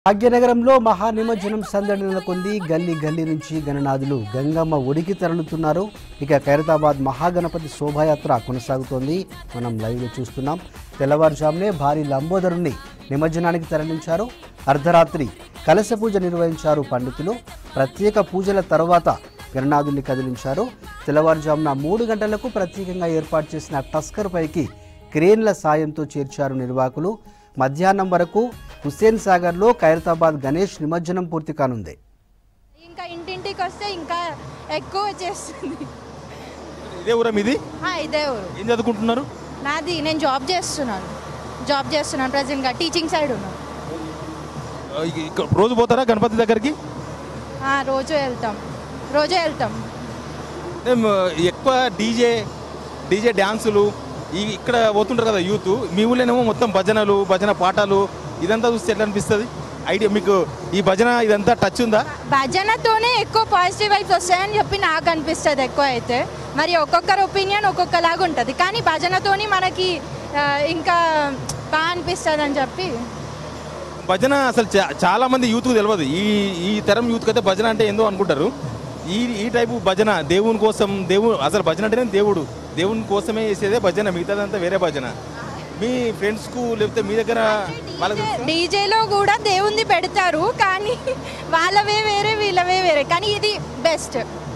భాగ్యనగరంలో మహానిమజ్జనం సందడి నెలకొంది గల్లీ గల్లీ నుంచి గణనాథులు గంగమ్మ ఒడికి తరలుతున్నారు ఇక ఖైరతాబాద్ మహాగణపతి శోభాయాత్ర కొనసాగుతోంది మనం లైవ్లో చూస్తున్నాం తెల్లవారుజామునే భారీ లంబోదరుణ్ణి నిమజ్జనానికి తరలించారు అర్ధరాత్రి కలశ పూజ నిర్వహించారు పండితులు ప్రత్యేక పూజల తర్వాత గణనాథుల్ని కదిలించారు తెల్లవారుజామున మూడు గంటలకు ప్రత్యేకంగా ఏర్పాటు చేసిన టస్కర్ పైకి క్రేన్ల సాయంతో చేర్చారు నిర్వాహకులు మధ్యాహ్నం వరకు హుస్సేన్ సాగర్లో ఖైరతాబాద్ గణేష్ నిమజ్జనం పూర్తి కానుంది ఇంకా ఇంటింటికి వస్తే ఇంకా ఎక్కువ చేస్తుంది ఇదే ఊరా మీది ఆ, ఇదే ఊరు ఏం చదువుకుంటున్నారు నాది నేను జాబ్ చేస్తున్నాను జాబ్ చేస్తున్నాను ప్రజెంట్గా టీచింగ్ సైడ్ ఉన్నాను ఆ, ఇక- ఇక రోజు పోతారా గణపతి దగ్గరికి ఆ, రోజు వెళ్తాం రోజు వెళ్తాం ఏం, ఎక్కువ డీజే డీజే డ్యాన్సులు ఈ ఇక్కడ పోతుంటారు కదా యూత్ మీ ఊళ్ళోనేమో మొత్తం భజనలు భజన పాటలు ఇదంతా చూస్తే ఎట్లా అనిపిస్తుంది ఐడియా మీకు ఈ భజన ఇదంతా టచ్ ఉందా భజనతోనే ఎక్కువ పాజిటివ్ వైబ్స్ వస్తాయని చెప్పి నాకు అనిపిస్తుంది ఎక్కువ అయితే మరి ఒక్కొక్కరి ఒపీనియన్ ఒక్కొక్కలాగా ఉంటుంది కానీ భజనతోని మనకి ఆ, ఇంకా బాగా అనిపిస్తుంది అని చెప్పి భజన అసలు చా- చాలా మంది యూత్కు తెలియదు ఈ ఈ తరం యూత్కి అయితే భజన అంటే ఏందో అనుకుంటారు ఈ ఈ టైపు భజన దేవుని కోసం దేవుడు అసలు భజన అంటేనే దేవుడు దేవుని కోసమే చేసేదే భజన మిగతాదంతా వేరే భజన మీ ఫ్రెండ్స్కు లేకపోతే మీ దగ్గర వాళ్ళకి డీజేలో కూడా దేవుంది పెడతారు కానీ వాళ్ళవే వేరే వీళ్ళవే వేరే కానీ ఇది బెస్ట్